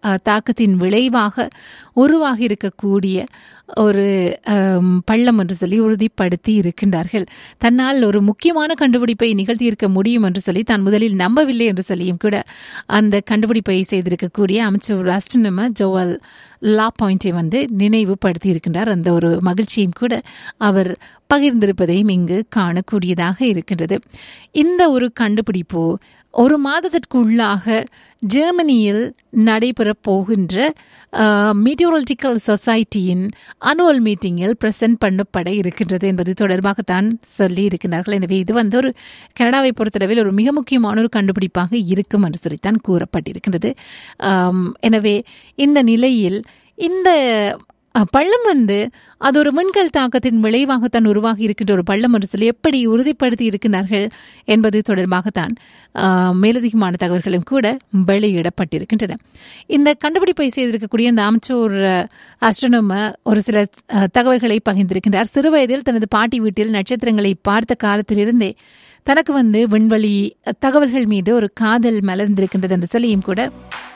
அஹ், தாக்கத்தின் விளைவாக உருவாகி இருக்கக்கூடிய ஒரு அம், பள்ளம் என்று சொல்லி உறுதிப்படுத்தி இருக்கின்றார்கள் தன்னால் ஒரு முக்கியமான கண்டுபிடிப்பை நிகழ்த்தியிருக்க முடியும் என்று சொல்லி தான் முதலில் நம்பவில்லை என்று சொல்லியும் கூட அந்த கண்டுபிடிப்பை செய்திருக்கக்கூடிய அமைச்சர் ராஸ்டனம ஜோவல் லா பாயிண்டை வந்து நினைவுபடுத்தி இருக்கின்றார் அந்த ஒரு மகிழ்ச்சியும் கூட அவர் பகிர்ந்திருப்பதையும் இங்கு காணக்கூடியதாக இருக்கின்றது இந்த ஒரு கண்டுபிடிப்பு ஒரு மாதத்திற்குள்ளாக ஜெர்மனியில் நடைபெறப் போகின்ற மீட்டியோலஜிக்கல் சொசைட்டியின் அனுவல் மீட்டிங்கில் பிரசன்ட் பண்ணப்பட இருக்கின்றது என்பது தொடர்பாகத்தான் சொல்லி இருக்கிறார்கள் எனவே இது வந்து ஒரு கனடாவை பொறுத்தளவில் ஒரு மிக முக்கியமான ஒரு கண்டுபிடிப்பாக இருக்கும் என்று சொல்லித்தான் கூறப்பட்டிருக்கின்றது ஆம், எனவே இந்த நிலையில் இந்த அஹ், பள்ளம் வந்து அது ஒரு மின்கல் தாக்கத்தின் விளைவாகத்தான் உருவாகி இருக்கின்ற ஒரு பள்ளம் என்று சொல்லி எப்படி உறுதிப்படுத்தி இருக்கிறார்கள் என்பது தொடர்பாகத்தான் அஹ், மேலதிகமான தகவல்களும் கூட வெளியிடப்பட்டிருக்கின்றன இந்த கண்டுபிடிப்பை செய்திருக்கக்கூடிய இந்த அமைச்சர் அஸ்ட்ரோனோம ஒரு சில அஹ், தகவல்களை பகிர்ந்திருக்கின்றார் சிறுவயதில் தனது பாட்டி வீட்டில் நட்சத்திரங்களை பார்த்த காலத்திலிருந்தே தனக்கு வந்து விண்வெளி தகவல்கள் மீது ஒரு காதல் மலர்ந்திருக்கின்றது என்று சொல்லியும் கூட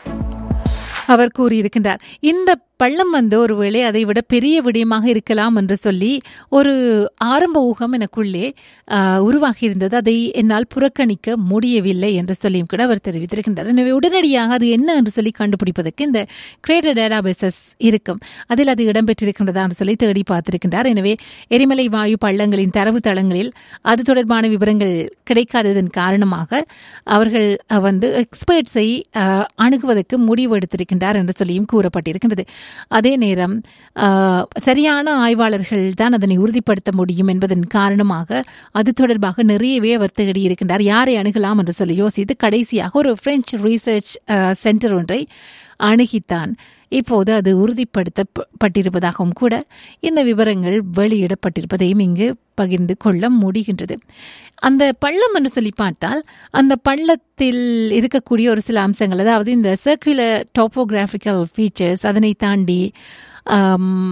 அவர் கூறியிருக்கின்றார் இந்த பள்ளம் வந்து ஒருவேளை அதை விட பெரிய விடயமாக இருக்கலாம் என்று சொல்லி ஒரு ஆரம்ப ஊகம் எனக்குள்ளே ஆஹ், உருவாகியிருந்தது அதை என்னால் புறக்கணிக்க முடியவில்லை என்று சொல்லியும் கூட அவர் தெரிவித்திருக்கின்றார் எனவே உடனடியாக அது என்ன என்று சொல்லி கண்டுபிடிப்பதற்கு இந்த கிரேட்டர் டேட்டாபேசஸ் இருக்கும் அதில் அது இடம்பெற்றிருக்கின்றதா என்று சொல்லி தேடி பார்த்திருக்கின்றார் எனவே எரிமலை வாயு பள்ளங்களின் தரவு தளங்களில் அது தொடர்பான விவரங்கள் கிடைக்காததன் காரணமாக அவர்கள் அஹ், வந்து எக்ஸ்பர்ட்ஸை அஹ், அணுகுவதற்கு முடிவு எடுத்திருக்கின்றார் என்று சொல்லியும் கூறப்பட்டிருக்கின்றது அதே நேரம் அஹ், சரியான ஆய்வாளர்கள் தான் அதனை உறுதிப்படுத்த முடியும் என்பதன் காரணமாக அது தொடர்பாக நிறையவே அவர் தேடி இருக்கின்றார் யாரை அணுகலாம் என்று சொல்லி யோசித்து கடைசியாக ஒரு பிரெஞ்சு ரீசர்ச் சென்டர் ஒன்றை அணுகித்தான் இப்போது அது உறுதிப்படுத்தப்பட்டிருப்பதாகவும் கூட இந்த விவரங்கள் வெளியிடப்பட்டிருப்பதையும் இங்கு பகிர்ந்து கொள்ள முடிகின்றது அந்த பள்ளம் என்று சொல்லி பார்த்தால் அந்த பள்ளத்தில் இருக்கக்கூடிய ஒரு சில அம்சங்கள் அதாவது இந்த சர்க்குலர் டோப்போகிராஃபிக்கல் ஃபீச்சர்ஸ் அதனை தாண்டி ஆம்,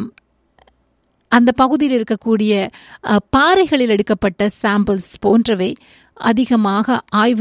அந்த பகுதியில் இருக்கக்கூடிய அஹ், பாறைகளில் எடுக்கப்பட்ட சாம்பிள்ஸ் போன்றவை அதிகமாக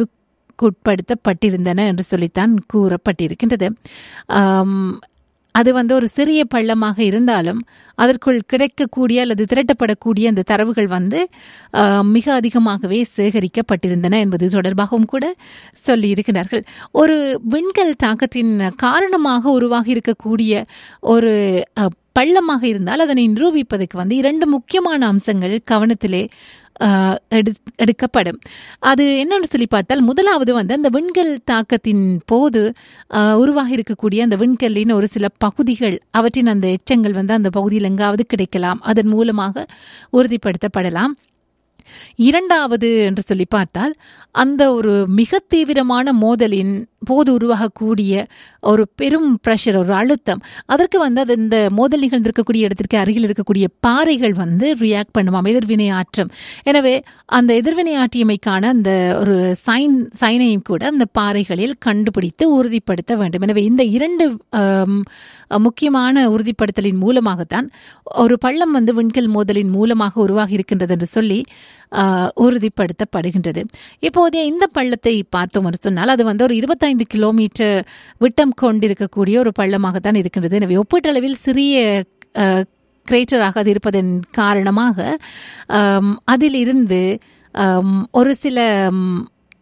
ஆய்வுக்குட்படுத்தப்பட்டிருந்தன என்று சொல்லித்தான் கூறப்பட்டிருக்கின்றது ஆம், அது வந்து ஒரு சிறிய பள்ளமாக இருந்தாலும் அதற்குள் கிடைக்கக்கூடிய அல்லது திரட்டப்படக்கூடிய அந்த தரவுகள் வந்து ஆஹ், மிக அதிகமாகவே சேகரிக்கப்பட்டிருந்தன என்பது தொடர்பாகவும் கூட சொல்லி இருக்கிறார்கள் ஒரு விண்கல் தாக்கத்தின் காரணமாக உருவாகி இருக்கக்கூடிய ஒரு அஹ், பள்ளமாக இருந்தால் அதனை நிரூபிப்பதற்கு வந்து இரண்டு முக்கியமான அம்சங்கள் கவனத்திலே ஆஹ், எடு- எடுக்கப்படும் அது என்னன்னு சொல்லி பார்த்தால் முதலாவது வந்து அந்த விண்கல் தாக்கத்தின் போது ஆஹ், உருவாகி இருக்கக்கூடிய அந்த விண்கல்லின் ஒரு சில பகுதிகள் அவற்றின் அந்த எச்சங்கள் வந்து அந்த பகுதியில் எங்காவது கிடைக்கலாம் அதன் மூலமாக உறுதிப்படுத்தப்படலாம் இரண்டாவது என்று சொல்லி பார்த்தால் அந்த ஒரு மிக தீவிரமான மோதலின் போது உருவாகக்கூடிய ஒரு பெரும் ப்ரெஷர் ஒரு அழுத்தம் அதற்கு வந்து அது இந்த மோதல் நிகழ்ந்திருக்கக்கூடிய இடத்திற்கு அருகில் இருக்கக்கூடிய பாறைகள் வந்து ரியாக்ட் பண்ணுமாம் எதிர்வினை ஆற்றும் எனவே அந்த எதிர்வினை ஆற்றியமைக்கான அந்த ஒரு சைன் சைனையும் கூட அந்த பாறைகளில் கண்டுபிடித்து உறுதிப்படுத்த வேண்டும் எனவே இந்த இரண்டு ஆம், முக்கியமான உறுதிப்படுத்தலின் மூலமாகத்தான் ஒரு பள்ளம் வந்து விண்கல் மோதலின் மூலமாக உருவாகி இருக்கின்றது என்று சொல்லி ஆஹ், உறுதிப்படுத்தப்படுகின்றது இப்போதைய இந்த பள்ளத்தை பார்த்தோம் என்று சொன்னால் அது வந்து ஒரு இருபத்தைந்து கிலோமீட்டர் விட்டம் கொண்டிருக்கக்கூடிய ஒரு பள்ளமாகத்தான் இருக்கின்றது எனவே ஒப்பீட்டளவில் சிறிய ஆஹ், கிரேட்டராக அது இருப்பதன் காரணமாக ஆம், அதிலிருந்து ஆம், ஒரு சில ம்,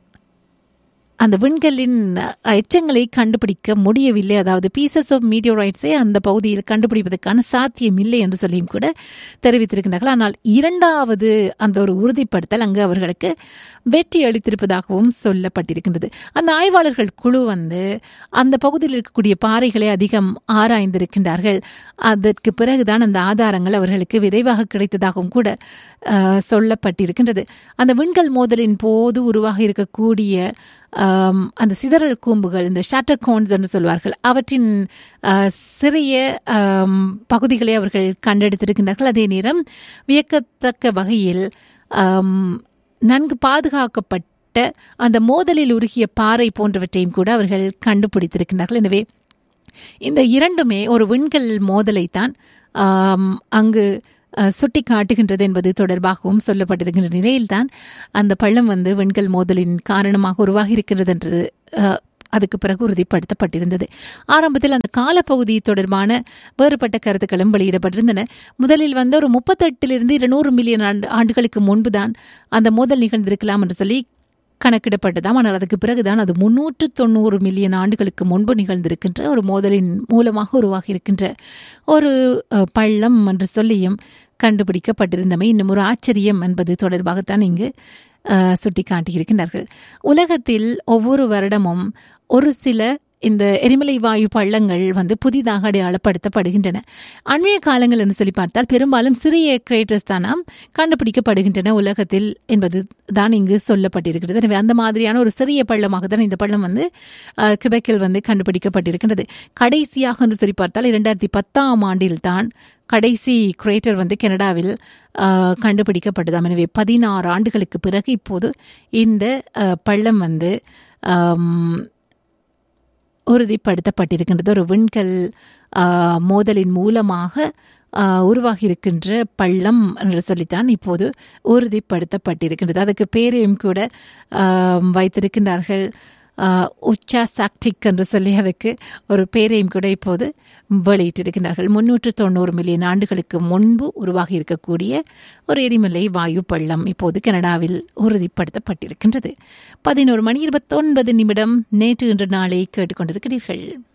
அந்த விண்கல்லின் அஹ், எச்சங்களை கண்டுபிடிக்க முடியவில்லை அதாவது பீசஸ் ஆஃப் மீடியோரைட்ஸை அந்த பகுதியில் கண்டுபிடிப்பதற்கான சாத்தியம் இல்லை என்று சொல்லியும் கூட தெரிவித்திருக்கின்றார்கள் ஆனால் இரண்டாவது அந்த ஒரு உறுதிப்படுத்தல் அங்கு அவர்களுக்கு வெற்றி அளித்திருப்பதாகவும் சொல்லப்பட்டிருக்கின்றது அந்த ஆய்வாளர்கள் குழு வந்து அந்த பகுதியில் இருக்கக்கூடிய பாறைகளை அதிகம் ஆராய்ந்திருக்கின்றார்கள் அதற்கு பிறகுதான் அந்த ஆதாரங்கள் அவர்களுக்கு விரைவாக கிடைத்ததாகவும் கூட அஹ், சொல்லப்பட்டிருக்கின்றது அந்த விண்கல் மோதலின் போது உருவாகி இருக்கக்கூடிய ஆம், அந்த சிதறல் கூம்புகள் இந்த ஷாட்டர் கோன்ஸ் என்று சொல்வார்கள் அவற்றின் அஹ், சிறிய ஆம், பகுதிகளை அவர்கள் கண்டெடுத்திருக்கின்றார்கள் அதே நேரம் வியக்கத்தக்க வகையில் ஆம், நன்கு பாதுகாக்கப்பட்ட அந்த மோதலில் உருகிய பாறை போன்றவற்றையும் கூட அவர்கள் கண்டுபிடித்திருக்கின்றார்கள் எனவே இந்த இரண்டுமே ஒரு விண்கல் மோதலைத்தான் ஆம், அங்கு அஹ், சுட்டி காட்டுகின்றது என்பது தொடர்பாகவும் சொல்லப்பட்டிருக்கின்ற நிலையில்தான் அந்த பள்ளம் வந்து விண்கல் மோதலின் காரணமாக உருவாகி இருக்கின்றது என்று அஹ், அதுக்கு பிறகு உறுதிப்படுத்தப்பட்டிருந்தது ஆரம்பத்தில் அந்த காலப்பகுதி தொடர்பான வேறுபட்ட கருத்துக்களும் வெளியிடப்பட்டிருந்தன முதலில் வந்து ஒரு முப்பத்தெட்டிலிருந்து இருநூறு மில்லியன் ஆண்டு ஆண்டுகளுக்கு முன்புதான் அந்த மோதல் நிகழ்ந்திருக்கலாம் என்று சொல்லி கணக்கிடப்பட்டதாம் ஆனால் அதுக்கு பிறகுதான் அது முன்னூற்று தொண்ணூறு மில்லியன் ஆண்டுகளுக்கு முன்பு நிகழ்ந்திருக்கின்ற ஒரு மோதலின் மூலமாக உருவாகி இருக்கின்ற ஒரு அஹ், பள்ளம் என்று சொல்லியும் கண்டுபிடிக்கப்பட்டிருந்தமை இன்னும் ஒரு ஆச்சரியம் என்பது தொடர்பாகத்தான் இங்கு அஹ், சுட்டிக்காட்டியிருக்கின்றார்கள் உலகத்தில் ஒவ்வொரு வருடமும் ஒரு சில இந்த எரிமலை வாயு பள்ளங்கள் வந்து புதிதாக அடையாளப்படுத்தப்படுகின்றன அண்மைய காலங்கள் என்று சொல்லி பார்த்தால் பெரும்பாலும் சிறிய கிரேட்டர்ஸ் தானாம் கண்டுபிடிக்கப்படுகின்றன உலகத்தில் என்பது தான் இங்கு சொல்லப்பட்டிருக்கிறது எனவே அந்த மாதிரியான ஒரு சிறிய பள்ளமாக தான் இந்த பள்ளம் வந்து அஹ், கிபெக்கில் வந்து கண்டுபிடிக்கப்பட்டிருக்கின்றது கடைசியாக என்று சொல்லி பார்த்தால் இரண்டாயிரத்தி பத்தாம் ஆண்டில் தான் கடைசி கிரேட்டர் வந்து கனடாவில் அஹ், கண்டுபிடிக்கப்பட்டதாம் எனவே பதினாறு ஆண்டுகளுக்கு பிறகு இப்போது இந்த அஹ், பள்ளம் வந்து ஆம், உறுதிப்படுத்தப்பட்டிருக்கின்றது ஒரு விண்கல் ஆ, மோதலின் மூலமாக ஆ, உருவாகியிருக்கின்ற பள்ளம் என்று சொல்லித்தான் இப்போது உறுதிப்படுத்தப்பட்டிருக்கின்றது அதுக்கு பேரையும் கூட ஆ, வைத்திருக்கின்றார்கள் ஆ, உச்சா சாக்டிக் என்று சொல்லி அதுக்கு ஒரு பேரையும் கூட இப்போது வெளியிட்டிருக்கின்றார்கள் முன்னூற்று தொண்ணூறு மில்லியன் ஆண்டுகளுக்கு முன்பு உருவாகி இருக்கக்கூடிய ஒரு எரிமலை வாயு பள்ளம் இப்போது கனடாவில் உறுதிப்படுத்தப்பட்டிருக்கின்றது பதினோரு மணி இருபத்தொன்பது நிமிடம் நேற்று இன்று நாளை கேட்டுக்கொண்டிருக்கிறீர்கள்